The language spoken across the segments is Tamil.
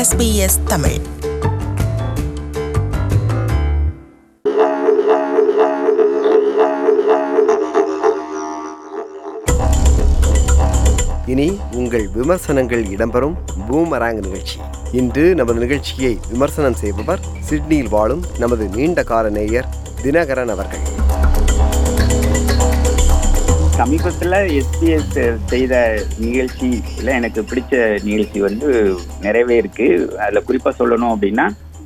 SBS தமிழ் இனி உங்கள் விமர்சனங்கள் இடம்பெறும் பூமராங் நிகழ்ச்சி இன்று நமது நிகழ்ச்சியை விமர்சனம் செய்பவர் சிட்னியில் வாழும் நமது நீண்ட கால நேயர் தினகரன் அவர்கள் சமீபத்தில் எஸ்பிஎஸ் செய்த நிகழ்ச்சியில் எனக்கு பிடிச்ச நிகழ்ச்சி வந்து நிறையவே இருக்கு அதில் குறிப்பாக சொல்லணும் அப்படின்னா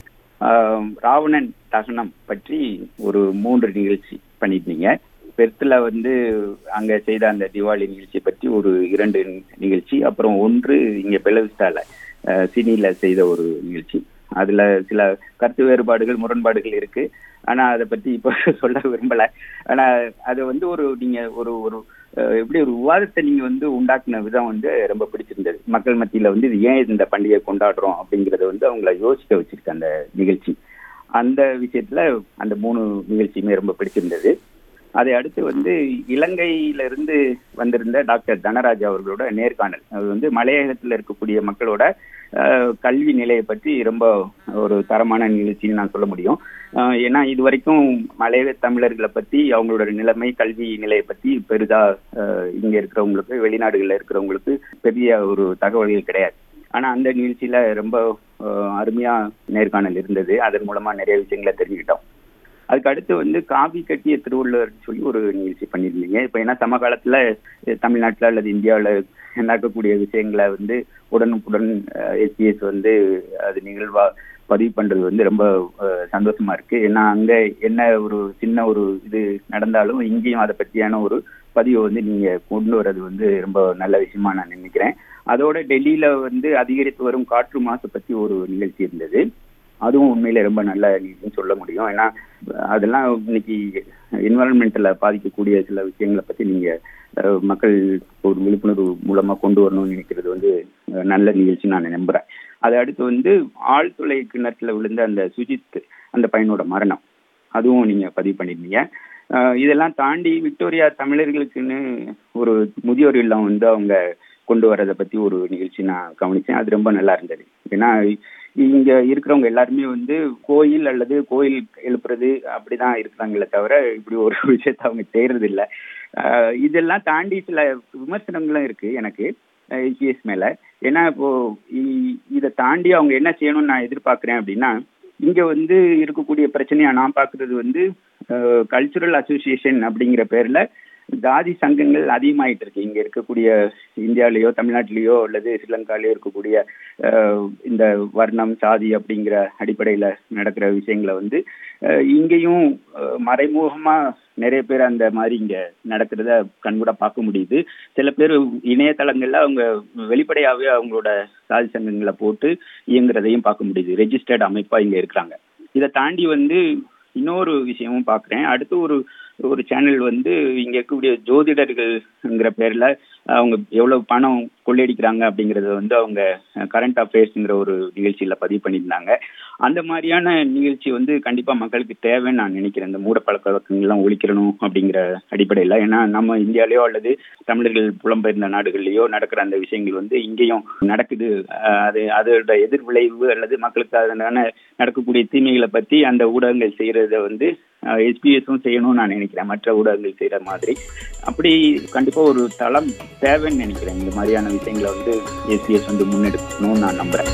ஆஹ், ராவணன் தகனம் பற்றி ஒரு மூன்று நிகழ்ச்சி பண்ணியிருந்தீங்க பெர்த்தில் வந்து அங்கே செய்த அந்த திவாலி நிகழ்ச்சி பற்றி ஒரு இரண்டு நிகழ்ச்சி அப்புறம் ஒன்று இங்கே பெலவிஸ்டால சினியில் செய்த ஒரு நிகழ்ச்சி அதில் சில கருத்து வேறுபாடுகள் முரண்பாடுகள் இருக்கு ஆனால் அதை பற்றி இப்போ சொல்ல விரும்பலை ஆனால் அது வந்து ஒரு நீங்கள் ஒரு ஒரு அஹ், எப்படி ஒரு விவாதத்தை நீங்கள் வந்து உண்டாக்குன விதம் வந்து ரொம்ப பிடிச்சிருந்தது மக்கள் மத்தியில் வந்து இது ஏன் இந்த பண்டிகை கொண்டாடுறோம் அப்படிங்கிறத வந்து அவங்கள யோசிக்க வச்சிருக்கு அந்த நிகழ்ச்சி அந்த விஷயத்துல அந்த மூணு நிகழ்ச்சியுமே ரொம்ப பிடிச்சிருந்தது அதை அடுத்து வந்து இலங்கையிலிருந்து வந்திருந்த டாக்டர் தனராஜ் அவர்களோட நேர்காணல் அது வந்து மலையகத்தில் இருக்கக்கூடிய மக்களோட அஹ், கல்வி நிலையை பற்றி ரொம்ப ஒரு தரமான நிகழ்ச்சின்னு நான் சொல்ல முடியும் அஹ், ஏன்னா இது வரைக்கும் மலையக தமிழர்களை பற்றி அவங்களோட நிலைமை கல்வி நிலையை பற்றி பெரிதா அஹ், இங்க இருக்கிறவங்களுக்கு வெளிநாடுகளில் இருக்கிறவங்களுக்கு பெரிய ஒரு தகவல்கள் கிடையாது ஆனா அந்த நிகழ்ச்சியில ரொம்ப அஹ், அருமையா நேர்காணல் இருந்தது அதன் மூலமா நிறைய விஷயங்களை தெரிஞ்சுக்கிட்டோம் அதுக்கு அடுத்து வந்து காவி கட்டிய திருவள்ளுவர் சொல்லி ஒரு நிகழ்ச்சி பண்ணியிருந்தீங்க இப்போ ஏன்னா சமகாலத்துல அஹ், தமிழ்நாட்டுல அல்லது இந்தியாவில் நடக்கக்கூடிய விஷயங்களை வந்து உடனுக்குடன் எஸ்பிஎஸ் வந்து அது நிகழ்வா பதிவு பண்றது வந்து ரொம்ப அஹ், சந்தோஷமா இருக்கு ஏன்னா அங்க என்ன ஒரு சின்ன ஒரு இது நடந்தாலும் இங்கேயும் அதை பற்றியான ஒரு பதிவை வந்து நீங்க கொண்டு வர்றது வந்து ரொம்ப நல்ல விஷயமா நான் நினைக்கிறேன் அதோட டெல்லியில வந்து அதிகரித்து வரும் காற்று மாசு பத்தி ஒரு நிகழ்ச்சி இருந்தது அதுவும் உண்மையில ரொம்ப நல்ல நிகழ்ச்சின்னு சொல்ல முடியும் ஏன்னா அதெல்லாம் இன்னைக்கு என்வரன்மெண்ட்ல பாதிக்கக்கூடிய சில விஷயங்களை பத்தி நீங்க அஹ், மக்கள் ஒரு விழிப்புணர்வு மூலமா கொண்டு வரணும்னு நினைக்கிறது வந்து அஹ், நல்ல நிகழ்ச்சி நான் நம்புறேன் அதை அடுத்து வந்து ஆழ்துளை கிணத்துல விழுந்த அந்த சுஜித் அந்த பையனோட மரணம் அதுவும் நீங்க பதிவு பண்ணிருந்தீங்க அஹ், இதெல்லாம் தாண்டி விக்டோரியா தமிழர்களுக்குன்னு ஒரு முதியோர் இல்லம் வந்து அவங்க கொண்டு வரதை பத்தி ஒரு நிகழ்ச்சி நான் கவனிச்சேன் அது ரொம்ப நல்லா இருந்தது ஏன்னா இங்க இருக்கிறவங்க எல்லாருமே வந்து கோயில் அல்லது கோயில் எழுப்புறது அப்படிதான் இருக்கிறாங்களே தவிர இப்படி ஒரு விஷயத்த அவங்க செய்யறது இல்ல ஆஹ் இதெல்லாம் தாண்டி சில விமர்சனங்களும் இருக்கு எனக்கு ஐசிஎஸ் மேல ஏன்னா இப்போ இ- இதை தாண்டி அவங்க என்ன செய்யணும்னு நான் எதிர்பார்க்கிறேன் அப்படின்னா இங்க வந்து இருக்கக்கூடிய பிரச்சனையா நான் பாக்குறது வந்து கல்ச்சுரல் அசோசியேஷன் அப்படிங்கிற பேர்ல ஜாதி சங்கங்கள் அதிகமாயிட்டு இருக்கு இங்க இருக்கக்கூடிய இந்தியாலயோ தமிழ்நாட்டிலேயோ அல்லது ஸ்ரீலங்காலயோ இருக்கக்கூடிய அஹ், இந்த வர்ணம் சாதி அப்படிங்கிற அடிப்படையில நடக்கிற விஷயங்களை வந்து அஹ், இங்கேயும் அஹ், மறைமுகமா நிறைய பேர் அந்த மாதிரி இங்க நடக்கிறத கண்கூட பார்க்க முடியுது சில பேர் இணையதளங்கள்ல அவங்க வெளிப்படையாவே அவங்களோட சாதி சங்கங்களை போட்டு இயங்குறதையும் பார்க்க முடியுது ரெஜிஸ்டர்ட் அமைப்பா இங்க இருக்கிறாங்க இதை தாண்டி வந்து இன்னொரு விஷயமும் பார்க்குறேன் அடுத்து ஒரு ஒரு சேனல் வந்து இங்க இருக்கக்கூடிய ஜோதிடர்கள்ங்கிற பேர்ல அவங்க எவ்வளவு பணம் கொள்ளையடிக்கிறாங்க அப்படிங்கறத வந்து அவங்க கரண்ட் அஃபேர்ஸ்ங்கிற ஒரு நிகழ்ச்சியில பதிவு பண்ணியிருந்தாங்க அந்த மாதிரியான நிகழ்ச்சி வந்து கண்டிப்பா மக்களுக்கு தேவைன்னு நான் நினைக்கிறேன் இந்த மூட பழக்க வழக்கங்கள்லாம் ஒழிக்கிறணும் அப்படிங்கிற அடிப்படையில ஏன்னா நம்ம இந்தியாலயோ அல்லது தமிழர்கள் புலம்பெயர்ந்த நாடுகள்லயோ நடக்கிற அந்த விஷயங்கள் வந்து இங்கேயும் நடக்குது அஹ் அது அதோட எதிர்விளைவு அல்லது மக்களுக்கு அதனால நடக்கக்கூடிய தீமைகளை பத்தி அந்த ஊடகங்கள் செய்யறத வந்து எஸ்பிஎஸும் செய்யணும்னு நான் நினைக்கிறேன் மற்ற ஊடகங்கள் செய்யற மாதிரி அப்படி கண்டிப்பா ஒரு தளம் தேவைன்னு நினைக்கிறேன் இந்த மாதிரியான விஷயங்களை வந்து எஸ்பிஎஸ் வந்து முன்னெடுக்கணும்னு நான் நம்புறேன்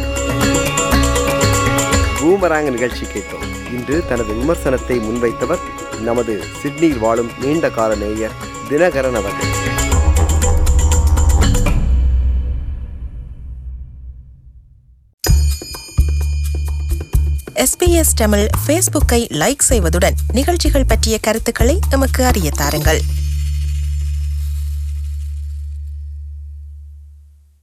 பூமராங் நிகழ்ச்சி கேட்டோம் இன்று தனது விமர்சனத்தை முன்வைத்தவர் நமது சிட்னியில் வாழும் நீண்ட கால நேயர் தினகரன் அவர்கள் எஸ்பிஎஸ் தமிழ் ஃபேஸ்புக்கை லைக் செய்வதுடன் நிகழ்ச்சிகள் பற்றிய கருத்துக்களை எமக்கு அறிய தாருங்கள்